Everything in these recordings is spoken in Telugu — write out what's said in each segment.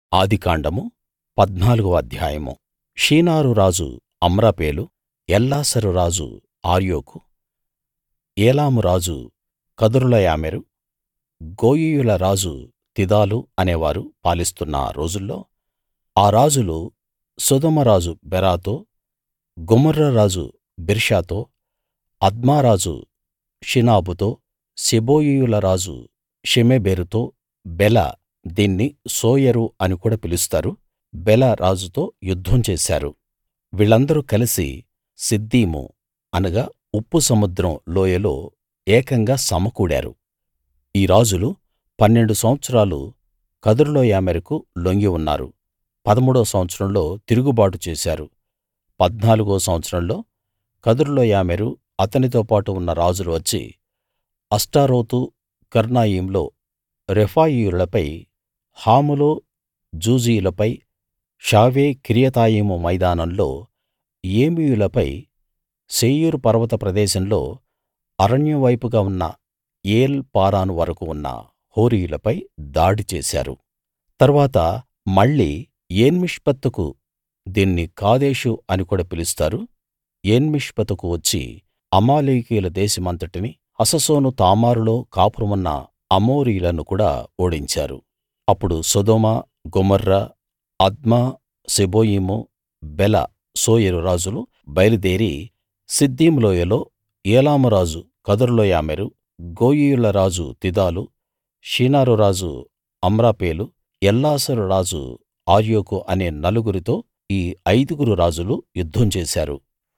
ఆదికాండము పద్నాలుగో అధ్యాయము షీనారు రాజు అమ్రాపేలు ఎల్లాసరు రాజు అర్యోకు ఏలాము రాజు కదొర్లాయోమెరు గోయీయుల రాజు తిదాలు అనేవారు పాలిస్తున్న రోజుల్లో ఆ రాజులు సొదొమ రాజు బెరాతో గొమొర్రా రాజు బిర్షాతో అద్మా రాజు షినాబుతో సెబోయీయుల రాజు షెమెబెరుతో బెల దీన్ని సోయరు అని కూడా పిలుస్తారు బెల రాజుతో యుద్ధం చేశారు వీళ్ళందరూ కలిసి సిద్దీము అనగా ఉప్పు సముద్రం లోయలో ఏకంగా సమకూడారు ఈ రాజులు పన్నెండు సంవత్సరాలు కదొర్లాయోమెరుకు లొంగి ఉన్నారు పదమూడో సంవత్సరంలో తిరుగుబాటు చేశారు పద్నాలుగో సంవత్సరంలో కదొర్లాయోమెరు అతనితో పాటు ఉన్న రాజులు వచ్చి అష్తారోతు కర్నాయిములో రెఫాయీయులపై హాములో జూజీయులపై షావే కిర్యతాయిము మైదానంలో ఏమీయులపై శేయీరు పర్వత ప్రదేశంలో అరణ్యం వైపుగా ఉన్న ఏల్ పారాను వరకూ ఉన్న హోరీయులపై దాడి చేశారు తరువాత మళ్ళీ ఏన్మిష్పతుకు దీన్ని కాదేషు అని కూడా పిలుస్తారు ఏన్మిష్పతుకు వచ్చి అమాలేకీయుల దేశమంతటినీ హససోను తామారులో కాపురమున్న అమోరీయులను కూడా ఓడించారు అప్పుడు సొదొమ గొమొర్రా అద్మా సెబోయీము బెల సోయరు రాజులు బయలుదేరి సిద్దీము లోయలో ఏలాము రాజు కదొర్లాయోమెరు గోయీయుల రాజు తిదాలు షీనారు రాజు అమ్రాపేలు ఎల్లాసరు రాజు అర్యోకు అనే నలుగురితో ఈ ఐదుగురు రాజులు యుద్ధం చేశారు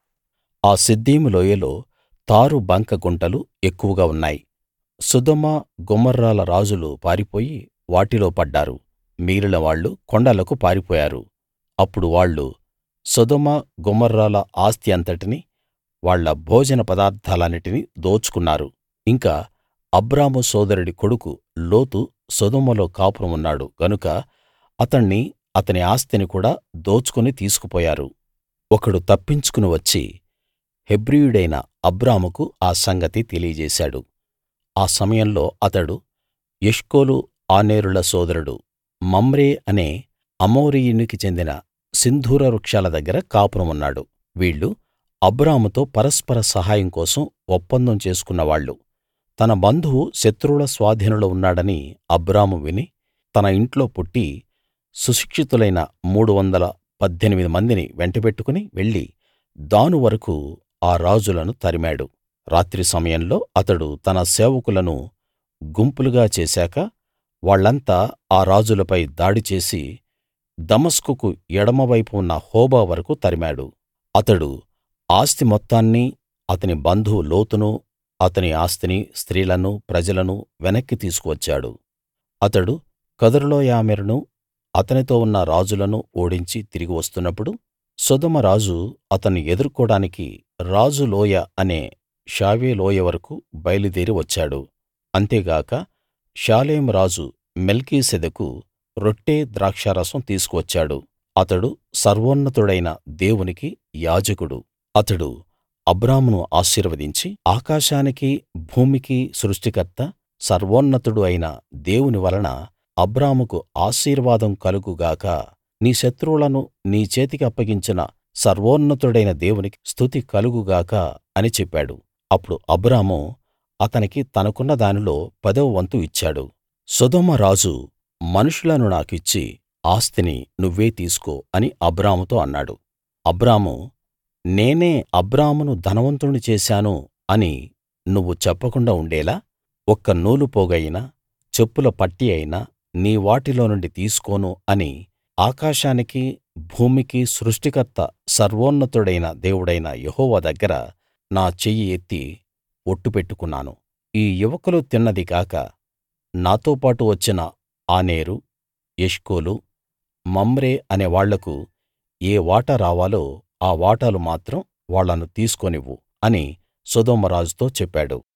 ఆ సిద్దీము లోయలో తారు బంక గుంటలు ఎక్కువగా ఉన్నాయి సొదొమ గొమొర్రాల రాజులు పారిపోయి వాటిలో పడ్డారు మిగిలిన వాళ్ళు కొండలకు పారిపోయారు అప్పుడు వాళ్ళు సొదొమ గొమొర్రాల ఆస్తి అంతటినీ వాళ్ళ భోజన పదార్థాలన్నిటినీ దోచుకున్నారు ఇంకా అబ్రాము సోదరుడి కొడుకు లోతు సొదొమలో కాపురం ఉన్నాడు గనుక అతణ్ణి అతని ఆస్తిని కూడా దోచుకుని తీసుకుపోయారు ఒకడు తప్పించుకుని వచ్చి హెబ్రీయుడైన అబ్రాముకు ఆ సంగతి తెలియజేశాడు ఆ సమయంలో అతడు ఎష్కోలు ఆనేరుల సోదరుడు మమ్రే అనే అమోరీయునికి చెందిన సింధూర వృక్షాల దగ్గర కాపురం ఉన్నాడు వీళ్ళు అబ్రాముతో పరస్పర సహాయం కోసం ఒప్పందం చేసుకున్నవాళ్ళు తన బంధువు శత్రువుల స్వాధీనంలో ఉన్నాడని అబ్రాము విని తన ఇంట్లో పుట్టి సుశిక్షితులైన మూడు వందల పద్దెనిమిది మందిని వెంటబెట్టుకుని వెళ్లి దాను వరకూ ఆ రాజులను తరిమాడు రాత్రి సమయంలో అతడు తన సేవకులను గుంపులుగా చేశాక వాళ్ళంతా ఆ రాజులపై దాడి చేసి దమస్కుకు ఎడమవైపు ఉన్న హోబా వరకూ తరిమాడు అతడు ఆస్తి మొత్తాన్నీ అతని బంధువు లోతును అతని ఆస్తిని స్త్రీలను ప్రజలను వెనక్కి తీసుకువచ్చాడు అతడు కదొర్లాయోమెరును అతనితో ఉన్న రాజులను ఓడించి తిరిగి వస్తున్నప్పుడు సొదొమ రాజు అతన్ని ఎదుర్కోడానికి రాజు లోయ అనే షావే లోయ వరకూ బయలుదేరి వచ్చాడు అంతేగాక షాలేం రాజు మెల్కీసెదెకు రొట్టె ద్రాక్షారసం తీసుకువచ్చాడు అతడు సర్వోన్నతుడైన దేవునికి యాజకుడు అతడు అబ్రామును ఆశీర్వదించి ఆకాశానికి భూమికి సృష్టికర్త సర్వోన్నతుడు అయిన దేవుని వలన అబ్రాముకు ఆశీర్వాదం కలుగు గాక నీ శత్రువులను నీ చేతికి అప్పగించిన సర్వోన్నతుడైన దేవునికి స్తుతి కలుగు గాక అని చెప్పాడు అప్పుడు అబ్రాము అతనికి తనకున్న దానిలో పదవ వంతు ఇచ్చాడు సొదొమ రాజు మనుషులను నాకిచ్చి ఆస్తిని నువ్వే తీసుకో అని అబ్రాముతో అన్నాడు అబ్రాము నేనే అబ్రామును ధనవంతుణ్ణి చేశాను అని నువ్వు చెప్పకుండా ఉండేలా ఒక్క నూలు పోగైనా చెప్పుల పట్టి అయినా నీ వాటిలో నుండి తీసుకోను అని ఆకాశానికి భూమికి సృష్టికర్త సర్వోన్నతుడైన దేవుడైన యెహోవా దగ్గర నా చెయ్యి ఎత్తి ఒట్టు పెట్టుకున్నాను ఈ యువకులు తిన్నది కాక నాతో పాటు వచ్చిన ఆనేరు ఎష్కోలు మమ్రే అనే వాళ్లకు ఏ వాటా రావాలో ఆ వాటాలు మాత్రం వాళ్ళను తీసుకోనివ్వు అని సొదొమ రాజుతో చెప్పాడు